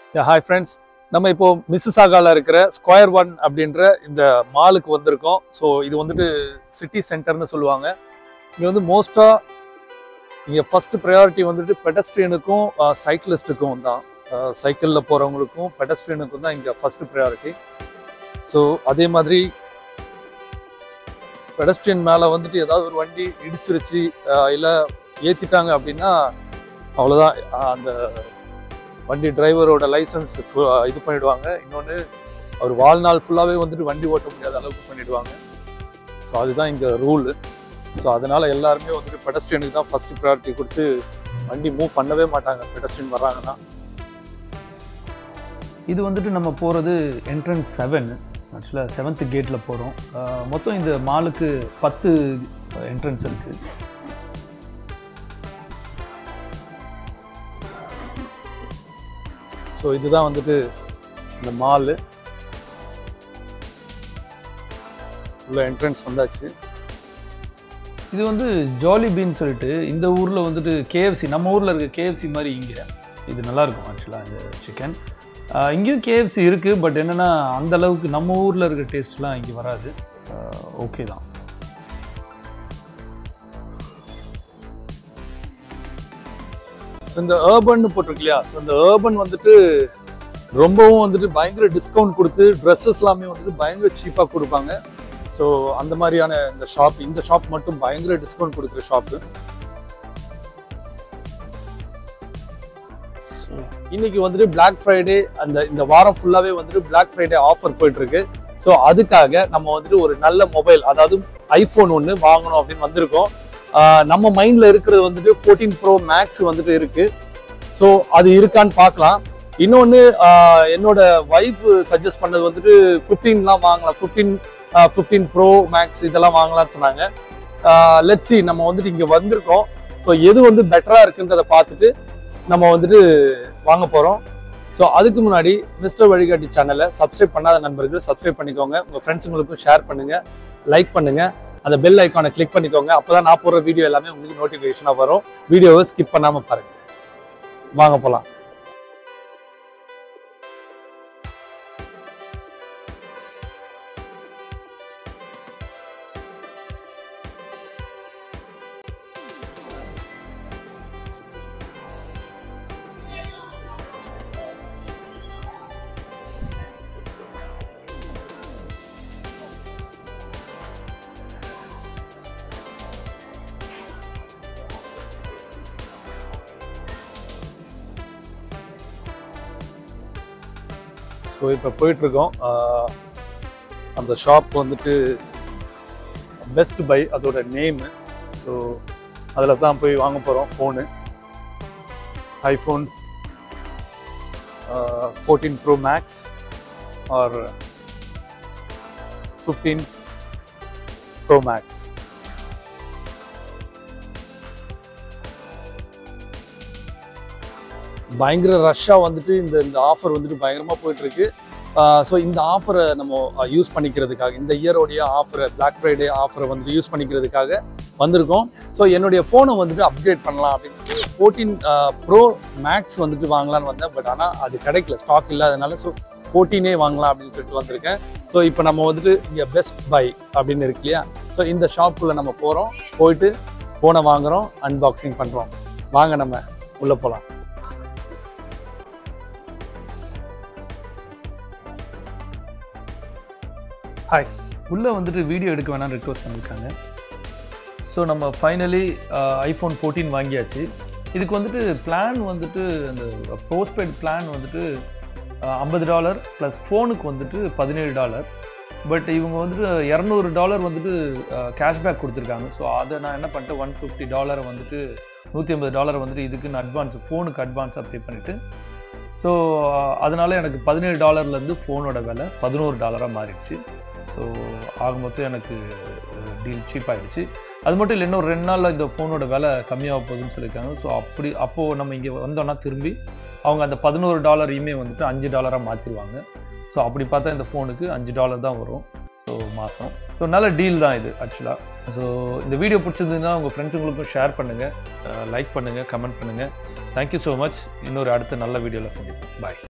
hi friends நம்ம இப்போ மிஸ்ஸிசாகால இருக்கிற ஸ்கொயர் ஒன் அப்படின்ற இந்த மாலுக்கு வந்திருக்கோம் ஸோ இது வந்துட்டு சிட்டி சென்டர்னு சொல்லுவாங்க இங்கே வந்து மோஸ்ட்டாக இங்கே ஃபர்ஸ்ட் ப்ரையாரிட்டி வந்துட்டு பெடஸ்ட்ரியனுக்கும் சைக்கிளிஸ்ட்டுக்கும் தான் சைக்கிளில் போகிறவங்களுக்கும் பெடஸ்ட்ரியனுக்கும் தான் இங்கே ஃபர்ஸ்ட் ப்ரையாரிட்டி ஸோ அதே மாதிரி பெடஸ்ட்ரியன் மேலே வந்துட்டு ஏதாவது ஒரு வண்டி இடிச்சிருச்சு இல்லை ஏற்றிட்டாங்க அப்படின்னா அவ்வளோதான் அந்த வண்டி டிரைவரோட லைசன்ஸ் இது பண்ணிடுவாங்க இன்னொன்று அவர் வாழ்நாள் ஃபுல்லாகவே வந்துட்டு வண்டி ஓட்ட முடியாத அளவுக்கு பண்ணிடுவாங்க ஸோ அதுதான் இங்கே ரூலு ஸோ அதனால எல்லாருமே வந்துட்டு பெடஸ்ட்ரியனுக்கு தான் ஃபர்ஸ்ட் ப்ரையாரிட்டி கொடுத்து வண்டி மூவ் பண்ணவே மாட்டாங்க பெடஸ்ட்ரியன் வர்றாங்கன்னா இது வந்துட்டு நம்ம போகிறது என்ட்ரன்ஸ் செவன் ஆக்சுவலாக செவன்த் கேட்டில் போகிறோம் மொத்தம் இந்த மாலுக்கு பத்து என்ட்ரன்ஸ் இருக்குது ஸோ இதுதான் வந்துட்டு இந்த மாலு உள்ள என்ட்ரன்ஸ் வந்தாச்சு இது வந்து ஜாலி பீன் சொல்லிட்டு இந்த ஊரில் வந்துட்டு கேஎஃப்சி நம்ம ஊரில் இருக்க கேஎஃப்சி மாதிரி இங்கே இது நல்லாயிருக்கும் ஆக்சுவலாக இந்த சிக்கன் இங்கேயும் கேஎஃப்சி இருக்குது பட் என்னென்னா அந்த அளவுக்கு நம்ம ஊரில் இருக்க டேஸ்ட்லாம் இங்கே வராது ஓகே தான் ஸோ இந்த ஏர்பன் போட்டிருக்கு இல்லையா ஸோ இந்த ஏர்பன் வந்துட்டு ரொம்பவும் வந்துட்டு பயங்கர டிஸ்கவுண்ட் கொடுத்து ட்ரெஸ்ஸஸ் எல்லாமே வந்துட்டு பயங்கர சீப்பாக கொடுப்பாங்க ஸோ அந்த மாதிரியான இந்த ஷாப் இந்த ஷாப் மட்டும் பயங்கர டிஸ்கவுண்ட் கொடுக்குற ஷாப்பு இன்னைக்கு வந்துட்டு பிளாக் ஃப்ரைடே அந்த இந்த வாரம் ஃபுல்லாகவே வந்துட்டு பிளாக் ஃப்ரைடே ஆஃபர் போயிட்டு இருக்கு ஸோ அதுக்காக நம்ம வந்துட்டு ஒரு நல்ல மொபைல் அதாவது ஐஃபோன் ஒன்று வாங்கணும் அப்படின்னு வந்திருக்கோம் நம்ம மைண்டில் இருக்கிறது வந்துட்டு ஃபோர்டீன் ப்ரோ மேக்ஸ் வந்துட்டு இருக்கு ஸோ அது இருக்கான்னு பார்க்கலாம் இன்னொன்று என்னோட ஒய்ஃப் சஜஸ்ட் பண்ணது வந்துட்டு ஃபிஃப்டீன்லாம் வாங்கலாம் ஃபிஃப்டீன் ஃபிஃப்டீன் ப்ரோ மேக்ஸ் இதெல்லாம் வாங்கலாம்னு சொன்னாங்க லெட்ஸி நம்ம வந்துட்டு இங்கே வந்திருக்கோம் ஸோ எது வந்து பெட்டராக இருக்குன்றதை பார்த்துட்டு நம்ம வந்துட்டு வாங்க போகிறோம் ஸோ அதுக்கு முன்னாடி மிஸ்டர் வழிகாட்டி சேனலை சப்ஸ்கிரைப் பண்ணாத நண்பர்கள் சப்ஸ்கிரைப் பண்ணிக்கோங்க உங்கள் ஃப்ரெண்ட்ஸுங்களுக்கும் ஷேர் பண்ணுங்கள் லைக் பண்ணுங்கள் அந்த பெல் ஐக்கானை கிளிக் பண்ணிக்கோங்க அப்போ தான் நான் போடுற வீடியோ எல்லாமே உங்களுக்கு நோட்டிஃபிகேஷனாக வரும் வீடியோவை ஸ்கிப் பண்ணாமல் பாருங்கள் வாங்க போகலாம் ஸோ இப்போ போயிட்டுருக்கோம் அந்த ஷாப் வந்துட்டு பெஸ்ட் பை அதோட நேமு ஸோ அதில் தான் போய் வாங்க போகிறோம் phone iPhone fourteen pro max or fifteen pro max பயங்கர ரஷ்ஷாக வந்துட்டு இந்த இந்த ஆஃபர் வந்துட்டு பயங்கரமாக போயிட்டுருக்கு ஸோ இந்த ஆஃபரை நம்ம யூஸ் பண்ணிக்கிறதுக்காக இந்த இயரோடைய ஆஃபரை பிளாக் ஃப்ரைடே ஆஃபரை வந்துட்டு யூஸ் பண்ணிக்கிறதுக்காக வந்திருக்கோம் ஸோ என்னுடைய ஃபோனை வந்துட்டு அப்டேட் பண்ணலாம் அப்படின்னு ஃபோர்டீன் ப்ரோ மேக்ஸ் வந்துட்டு வாங்கலான்னு வந்தேன் பட் ஆனால் அது கிடைக்கல ஸ்டாக் இல்லாதனால ஸோ ஃபோர்டீனே வாங்கலாம் அப்படின்னு சொல்லிட்டு வந்திருக்கேன் ஸோ இப்போ நம்ம வந்துட்டு இங்கே பெஸ்ட் பை அப்படின்னு இருக்கு இல்லையா ஸோ இந்த ஷாப்புக்குள்ளே நம்ம போகிறோம் போயிட்டு ஃபோனை வாங்குகிறோம் அன்பாக்சிங் பண்ணுறோம் வாங்க நம்ம உள்ளே போகலாம் ஹாய் உள்ளே வந்துட்டு வீடியோ எடுக்க வேணாம்னு ரிக்வஸ்ட் பண்ணியிருக்காங்க ஸோ நம்ம ஃபைனலி ஐஃபோன் ஃபோர்டீன் வாங்கியாச்சு இதுக்கு வந்துட்டு பிளான் வந்துட்டு அந்த போஸ்ட்பெய்ட் பிளான் வந்துட்டு ஐம்பது டாலர் ப்ளஸ் ஃபோனுக்கு வந்துட்டு பதினேழு டாலர் பட் இவங்க வந்துட்டு இரநூறு டாலர் வந்துட்டு கேஷ்பேக் கொடுத்துருக்காங்க ஸோ அதை நான் என்ன பண்ணிட்டேன் ஒன் ஃபிஃப்டி டாலரை வந்துட்டு நூற்றி ஐம்பது டாலரை வந்துட்டு இதுக்குன்னு அட்வான்ஸ் ஃபோனுக்கு அட்வான்ஸாக பே பண்ணிவிட்டு ஸோ அதனால் எனக்கு பதினேழு டாலர்லேருந்து ஃபோனோட விலை பதினோரு டாலராக மாறிடுச்சு ஸோ ஆக மொத்தம் எனக்கு டீல் சீப் ஆகிடுச்சு அது மட்டும் இல்லை இன்னும் ரெண்டு நாளில் இந்த ஃபோனோட விலை கம்மியாக போகுதுன்னு சொல்லியிருக்காங்க ஸோ அப்படி அப்போது நம்ம இங்கே வந்தோன்னா திரும்பி அவங்க அந்த பதினோரு டாலரையுமே வந்துட்டு அஞ்சு டாலராக மாற்றிடுவாங்க ஸோ அப்படி பார்த்தா இந்த ஃபோனுக்கு அஞ்சு டாலர் தான் வரும் ஸோ மாதம் ஸோ நல்ல டீல் தான் இது ஆக்சுவலாக ஸோ இந்த வீடியோ பிடிச்சிருந்ததுன்னா உங்கள் ஃப்ரெண்ட்ஸுங்களுக்கும் ஷேர் பண்ணுங்கள் லைக் பண்ணுங்கள் கமெண்ட் பண்ணுங்கள் தேங்க்யூ ஸோ மச் இன்னொரு அடுத்த நல்ல வீடியோவில் சந்திப்போம் பாய்